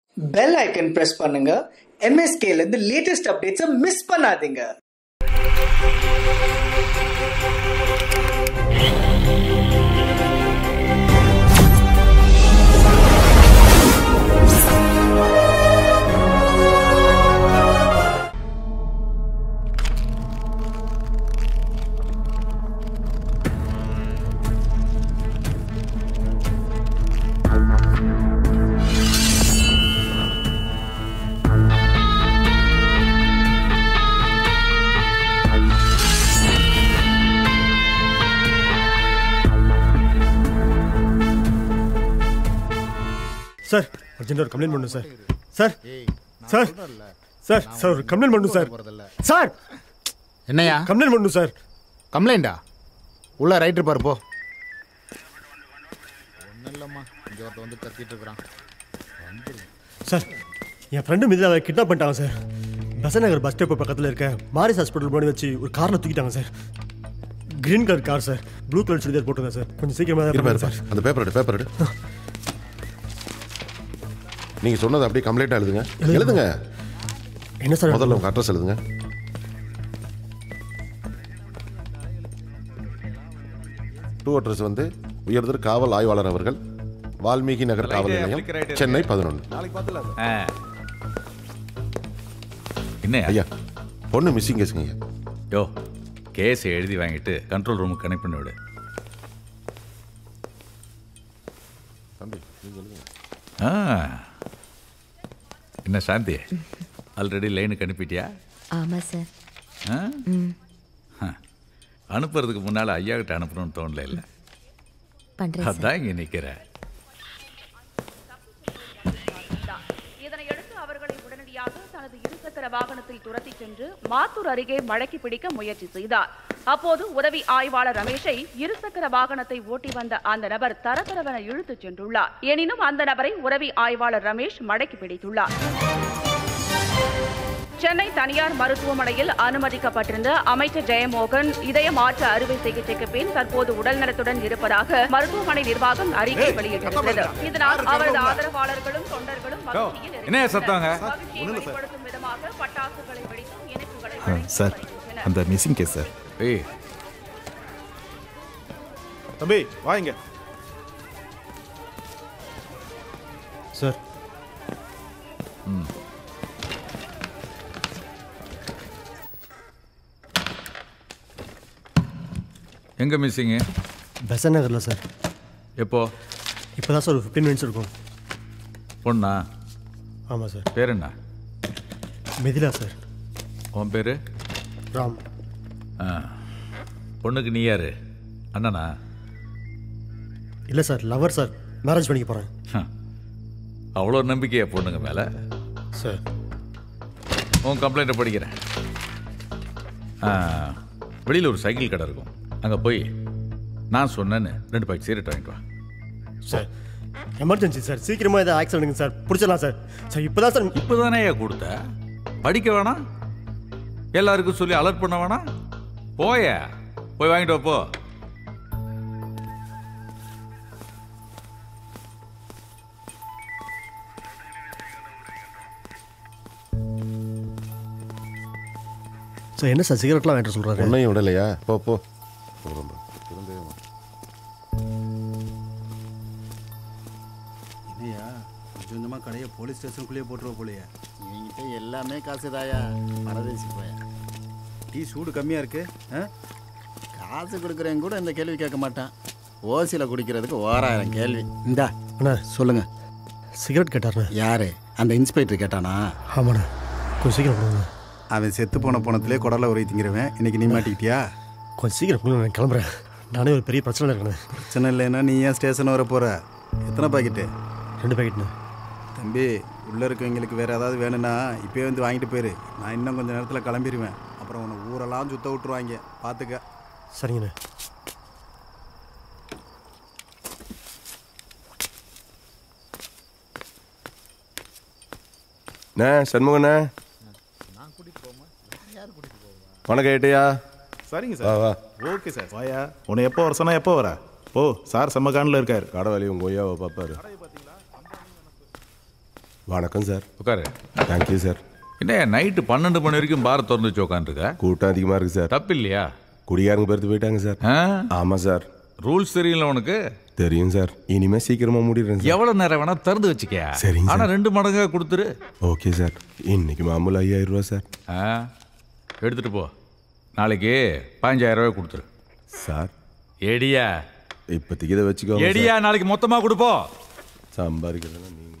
Bell icon press பண்ணுங்க MSK-ல இருந்து லேட்டஸ்ட் அப்டேட்ஸை மிஸ் பண்ணாதீங்க சார் அர்ஜென்ட் ஒரு கம்ப்ளைண்ட் பண்ணும் sir sir sir sir sir ஒரு கம்ப்ளைண்ட் பண்ணும் சார் சார் என்னையா கம்ப்ளைண்ட் பண்ணும் சார் கம்ப்ளைண்டா உள்ள ரைட்டு பாரு போ ஒன்றும் இல்லைம்மா இங்கே ஒருத்த வந்து கத்திட்டு இருக்கிறான் சார் என் ஃப்ரெண்டு மீது அதை கிட்னாப் பண்ணிட்டாங்க sir Besant Nagar bus stop பக்கத்தில் இருக்க மாரிஸ் ஹாஸ்பிட்டல் முன்னாடி வச்சு ஒரு காரில் தூக்கிட்டாங்க sir green colour car sir blue colour churidar போட்டுருங்க சார் கொஞ்சம் சீக்கிரமாக தான் இருப்பா பண்ணுங்க இருப்பா சார் அந்த பேப்பர் எடு பேப்பர் எடு நீங்க சொன்னது அப்படியே கம்ப்ளைண்டா எழுதுங்க எழுதுங்க என்ன சார் முதல்ல உங்க அட்ரஸ் எழுதுங்க டூ அட்ரஸ் வந்து உயர்தர் காவல் ஆய்வாளர் அவர்கள் வால்மீகி நகர் காவல் நிலையம் சென்னை பதினொன்று என்ன ஐயா பொண்ணு மிஸ்ஸிங் கேஸுங்க ஐயா யோ கேஸ் எழுதி வாங்கிட்டு கண்ட்ரோல் ரூமுக்கு கனெக்ட் பண்ணி விடு தம்பி நீங்க எழுதுங்க ஆ என்ன சாந்தி ஆல்ரெடி லைனுக்கு அனுப்பிட்டியா ஆமாம் சார் ஆ? ஹ. அனுப்புறதுக்கு முன்னால் ஐயா கிட்ட அனுப்பணும்னு தோணல இல்லை பண்ணுறேன் சார் அதான் இங்கே நிற்கிறேன் இதனையடுத்து அவர்களை உடனடியாக தனது இருசக்கர வாகனத்தில் துரத்திச் சென்று மாத்தூர் அருகே மடக்கி பிடிக்க முயற்சி செய்தார் அப்போது உதவி ஆய்வாளர் ரமேஷை இருசக்கர வாகனத்தை ஓட்டி வந்த அந்த நபர் தரதரவென இழுத்துச் சென்றுள்ளார் எனினும் அந்த நபரை உதவி ஆய்வாளர் ரமேஷ் மடக்கி பிடித்துள்ளார் சென்னை தனியார் மருத்துவமனையில் அனுமதிக்கப்பட்டிருந்த அமைச்சர் ஜெயமோகன் இதய மாற்று அறுவை சிகிச்சைக்கு பின் தற்போது உடல்நலத்துடன் இருப்பதாக மருத்துவமனை நிர்வாகம் அறிக்கை வெளியிட்டிருந்தது இதனால் அவரது ஆதரவாளர்களும் தொண்டர்களும் மகிழ்ச்சியில் என்ன சத்தங்க? மகிழ்ச்சியை வெளிப்படுத்தும் விதமாக பட்டாசுகளை வெடித்தும் இனிப்புகளை வழங்கி சார் வருகின்றனர். அந்த மிஸ்ஸிங் கேஸ் சார் ஏய் தம்பி வாங்க சார் எங்கே மிஸ்ஸிங்கு பெசன் நகரில் சார் எப்போ இப்போ தான் சார் ஒரு ஃபிஃப்டீன் மினிட்ஸ் இருக்கும் பொண்ணா ஆமாம் சார் பேர் என்ன மிதிலா சார் உன் பேர் ராம் பொண்ணுக்கு நீ யாரு அண்ணனா இல்லை சார் லவர் சார் மேரேஜ் பண்ணிக்க போகிறேன் ஹ. அவ்வளோ நம்பிக்கையா பொண்ணுங்க மேலே சார் உன் கம்ப்ளைண்ட்டை படிக்கிறேன் வெளியில் ஒரு சைக்கிள் கடை இருக்கும் அங்கே போய் நான் சொன்னேன்னு ரெண்டு பாக்கெட் சீரட் வாங்கிட்டு வா சார் எமர்ஜென்சி சார் சீக்கிரமாக ஏதாவது ஆக்சிடென்ட்டுங்க சார் பிடிச்சிடலாம் சார் சார் இப்போ தான் சார் இப்போ தானே கொடுத்த படிக்க வேணாம் எல்லாருக்கும் சொல்லி அலர்ட் பண்ண வேணாம் போய போய் வாங்கிட்டு வா போ சார் என்ன சார் சிகரெட்லாம் வாங்கிட்டு சொல்கிறாரு பொண்ணையும் விடலையா போ போ ரொம்ப இருந்தே வா. என்னையா கொஞ்சம் கொஞ்சமாக கடையை போலீஸ் ஸ்டேஷனுக்குள்ளேயே போட்டுருவ போலையே என்கிட்ட எல்லாமே காசு தாயா பரதேசி போய டீ சூடு கம்மியாக இருக்கு ஆ காசு கொடுக்குறவங்க கூட இந்த கேள்வி கேட்க மாட்டான் ஓசியில் குடிக்கிறதுக்கு ஓராயிரம் கேள்வி இந்தா அண்ணா சொல்லுங்க சிகரெட் கேட்டார்ண்ணே யாரு அந்த இன்ஸ்பெக்டர் கேட்டானா ஆமாண்ணே கொஞ்சம் சீக்கிரம் கொடுங்க அவன் செத்து போன பணத்திலே குடலை உரை திங்கிறவன் இன்னைக்கு நீ மாட்டிக்கிட்டியா கொஞ்சம் சீக்கிரம் கொடுங்க நான் கிளம்புறேன் நானே ஒரு பெரிய பிரச்சனை இருக்கேன் பிரச்சனை இல்லைன்னா நீ ஏன் ஸ்டேஷன் வர போற எத்தனை பாக்கெட்டு ரெண்டு பேக்கெட்ண்ணே தம்பி உள்ளே இருக்கவங்களுக்கு வேறு ஏதாவது வேணும்னா இப்போயே வந்து வாங்கிட்டு போயிரு நான் இன்னும் கொஞ்சம் நேரத்தில் கிளம்பிடுவேன் அப்புறம் உன்னை ஊரெல்லாம் சுத்த விட்டுருவாங்க பார்த்துக்க சரிங்கண்ணே அண்ணே சண்முகண்ணே வணக்கம் ஏட்டையா சரிங்க வா சார் வா ஓகே சார் வாயா உன்னை எப்போ வர சொன்னா எப்போ வர ஓ சார் செம்ம காண்டில் இருக்காரு கடை வேலையை உங்கள் ஒய்யாவை பார்ப்பாரு வணக்கம் சார் உட்காரு தேங்க்யூ சார் என்ன நைட்டு பன்னெண்டு மணி வரைக்கும் பார் திறந்து வச்சு உட்காந்துருக்க கூட்டம் அதிகமாக இருக்குது சார் தப்பு இல்லையா குடியாரங்க பெருத்து போயிட்டாங்க சார் ஆமாம் சார் ரூல்ஸ் தெரியல உனக்கு தெரியும் சார் இனிமே சீக்கிரமாக முடிடுறேன் சார் எவ்வளவு நேரம் வேணா திறந்து வச்சுக்க சரிங்க ஆனா சார். ரெண்டு மடங்கா கொடுத்துரு ஓகே சார் இன்னைக்கு மாமூல் ஐயாயிரம் ரூபா சார் ஆ எடுத்துட்டு போ நாளைக்கு பதினஞ்சாயிரம் ரூபாய் கொடுத்துரு சார் எடியா இப்போதைக்கு இதை வச்சுக்கோ எடியா நாளைக்கு மொத்தமா கொடுப்போம் சம்பாதிக்கிறதுனா நீங்கள்